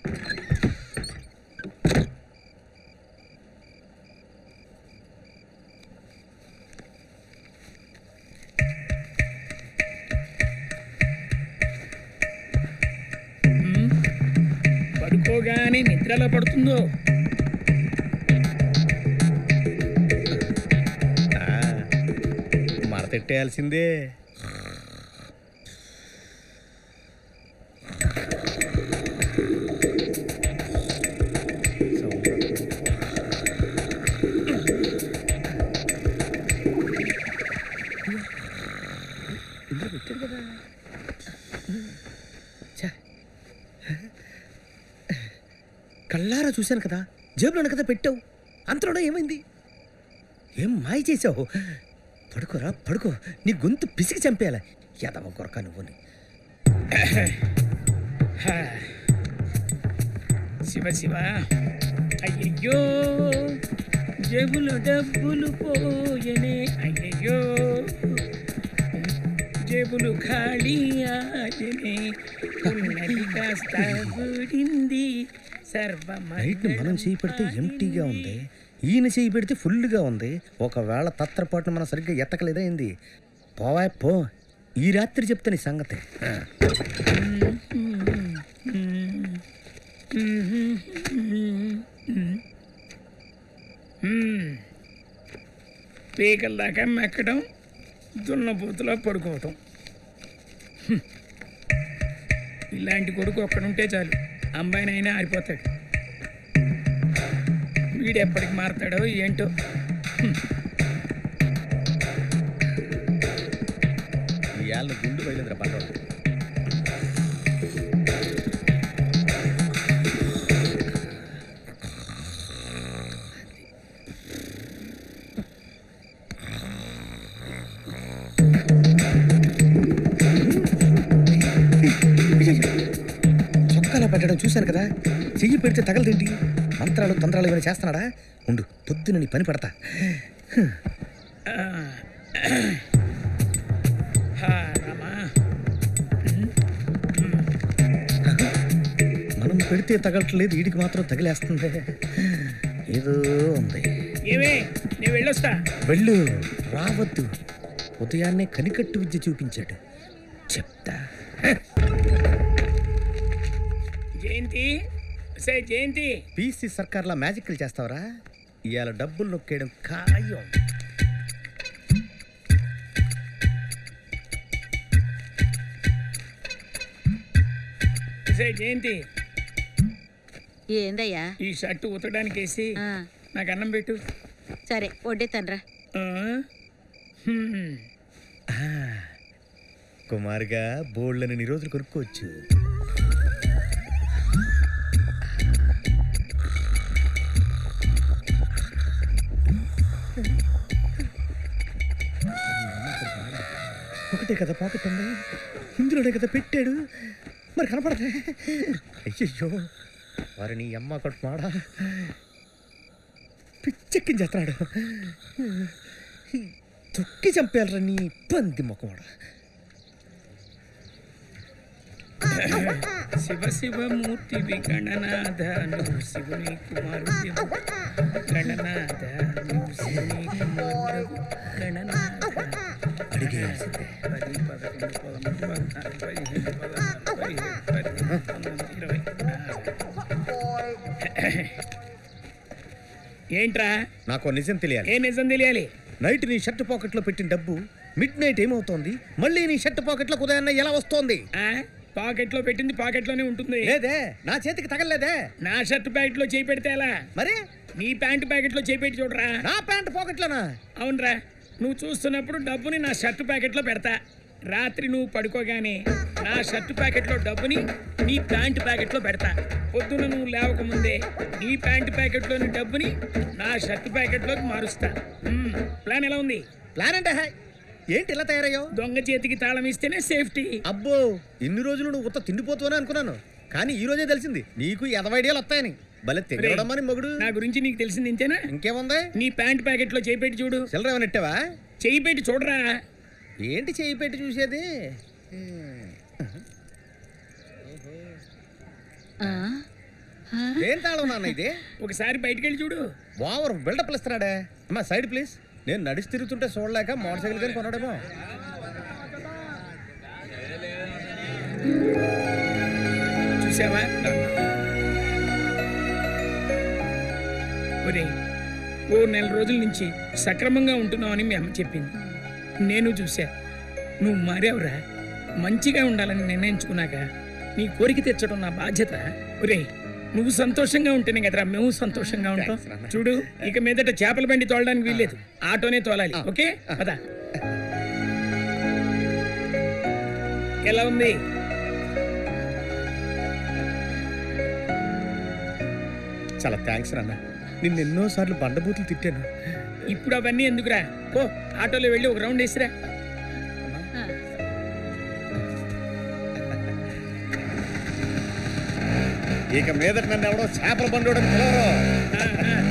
పడుకోగానే నిద్రలో పడుతుందో మరతెట్టేయాల్సిందే కళ్ళారా చూశాను కదా జేబులో కదా పెట్టావు అంతలోనే ఏమైంది ఏం మాయ చేసావు పడుకోరా పడుకో నీ గొంతు పిసికి చంపేయాల ఎదవ కొరక నువ్వుని శివ శివ అయ్యయ్యో జేబులు డబ్బులు పోయనే అయ్యయ్యో జేబులు ఖాళీ ఆయనే ఉన్నది కాస్త ఊడింది సర్వ నైట్ మనం చేయి పెడితే ఎంటీగా ఉంది ఈయన చేయి పెడితే ఫుల్గా ఉంది ఒకవేళ తత్రపాటును మనం సరిగ్గా ఎత్తకలేదా ఏంది పోవా పో ఈ రాత్రి చెప్తా నీ సంగతి ఆ. పీకల దాకా మెక్కడం దున్నపోతులో పడుకోవటం హ్మ్. ఇలాంటి కొడుకు ఒక్కడుంటే చాలు అమ్మాయినైనా ఆరిపోతాడు వీడు ఎప్పటికి మారతాడో ఏంటో ఇవాళ గుండు బయలుదేరా పడ్డాడు చొక్కాలా పెట్టడం చూశాను కదా చెయ్యి పెడితే తగలదేంటి మంత్రాలు తంత్రాలు ఏమైనా చేస్తున్నాడా ఉండు పొద్దున నీ పని పడతా హా రామా మనం పెడితే తగలట్లేదు వీడికి మాత్రం తగిలేస్తుంది ఏదో ఉంది ఏమే నేను వెళ్ళొస్తా వెళ్ళు రావద్దు ఉదయాన్నే కనికట్టు విద్య చూపించాడు చెప్తా జయంతి సే జయంతి పీసీ సర్కార్లా మ్యాజిక్లు చేస్తావరా ఇవాళ డబ్బులు నొక్కేయడం ఖాయం సే జయంతి ఏందయ్యా ఈ షర్టు ఉతకడానికి వేసి ఆ, నాకు అన్నం పెట్టు సరే వడ్డేతాన్రా ఆ? హ్మ్. కుమారుగా బోల్డ్ని నీ రోజులు కొనుక్కోవచ్చు ఒకటే కదా పాకెట్ ఉంది ఇందులోనే కదా పెట్టాడు మరి కనపడదే అయ్యయ్యో వారి నీ అమ్మ కడుపు మాడా పిచ్చెక్కించేస్తున్నాడు తొక్కి చంపేయాలరా నీ పంది మొక్కమాడ శివ శివ మూర్తివి గణనాథ నువ్వు శివుని కుమారుడు గణనాథ నువ్వు శివుని కుమారుడు గణనాథ అడిగేయాల్సిందే పది పదకొండు పదమూడు పద్నాలుగు పదిహేను పదహారు పదిహేడు పద్దెనిమిది పంతొమ్మిది ఇరవై ఏంట్రా నాకు ఓ నిజం తెలియాలి ఏ నిజం తెలియాలి నైట్ నీ షర్ట్ పాకెట్లో పెట్టిన డబ్బు మిడ్ నైట్ ఏమవుతోంది మళ్ళీ నీ షర్ట్ పాకెట్లో ఉదయాన్నే ఎలా వస్తోంది ఆ? పాకెట్లో పెట్టింది పాకెట్లోనే ఉంటుంది లేదే నా చేతికి తగలలేదే నా షర్ట్ ప్యాకెట్లో చేయి పెడితే ఎలా మరి నీ ప్యాంట్ ప్యాకెట్లో చేయి పెట్టి చూడరా నా ప్యాంట్ పాకెట్లోనా అవునరా నువ్వు చూస్తున్నప్పుడు డబ్బుని నా షర్ట్ ప్యాకెట్లో పెడతా రాత్రి నువ్వు పడుకోగానే నా షర్ట్ ప్యాకెట్లో డబ్బుని నీ ప్యాంట్ ప్యాకెట్లో పెడతా పొద్దున నువ్వు లేవకముందే నీ ప్యాంట్ ప్యాకెట్లోని డబ్బుని నా షర్ట్ ప్యాకెట్లోకి మారుస్తా మ్మ్. ప్లాన్ ఎలా ఉంది ప్లాన్ అంటే హై. ఏంటి ఇలా తయారయ్యావు దొంగ చేతికి తాళం ఇస్తేనే సేఫ్టీ అబ్బో ఇన్ని రోజులు నువ్వు ఉత్త తిండిపోతావని అనుకున్నాను కానీ ఈ రోజే తెలిసింది నీకు ఎదవైడియాలు వస్తాయని భలే తెగడమ్మని మొగుడు నా గురించి నీకు తెలిసింది ఇంతేనా ఇంకేముంది నీ ప్యాంట్ ప్యాకెట్లో చేయి పెట్టి చూడు చిల్లర ఏమైనా నెట్టావా చేయి పెట్టి చూడరా ఏంటి చేయి పెట్టి చూసేది ఆ, ఏం తాళం నాన్న ఇది ఒకసారి బయటికి వెళ్ళి చూడు ఓవర్ బిల్డప్ ఇస్తున్నాడే అమ్మా సైడ్ ప్లీజ్ నేను నడిచి తిరుగుతుంటే చూడలేక మోటార్ సైకిల్ కానీ కొనడేమో చూసావా ఒరే ఓ నెల రోజుల నుంచి సక్రమంగా ఉంటున్నావని మీ అమ్మ చెప్పింది నేను చూసా నువ్వు మారావురా మంచిగా ఉండాలని నిర్ణయించుకున్నాక నీ కోరిక తెచ్చడం నా బాధ్యత ఒరే నువ్వు సంతోషంగా ఉంటేనే కదరా మేము సంతోషంగా ఉంటాం Thanks, నాన్న. చూడు ఇక మీదట చేపల బండి తోలడానికి వీల్లేదు ఆటోనే తోలాలి ఓకే పద ఎలా ఉంది చాలా థ్యాంక్స్ నాన్న నిన్ను ఎన్నోసార్లు బండబూతులు తిట్టాను ఇప్పుడు అవన్నీ ఎందుకురా పో ఆటోలో వెళ్ళి ఒక రౌండ్ వేసిరా ఆ, ఇక మీదట నన్ను ఎవడో చేపల బండోడని పిలవరు ఆ, ఆ.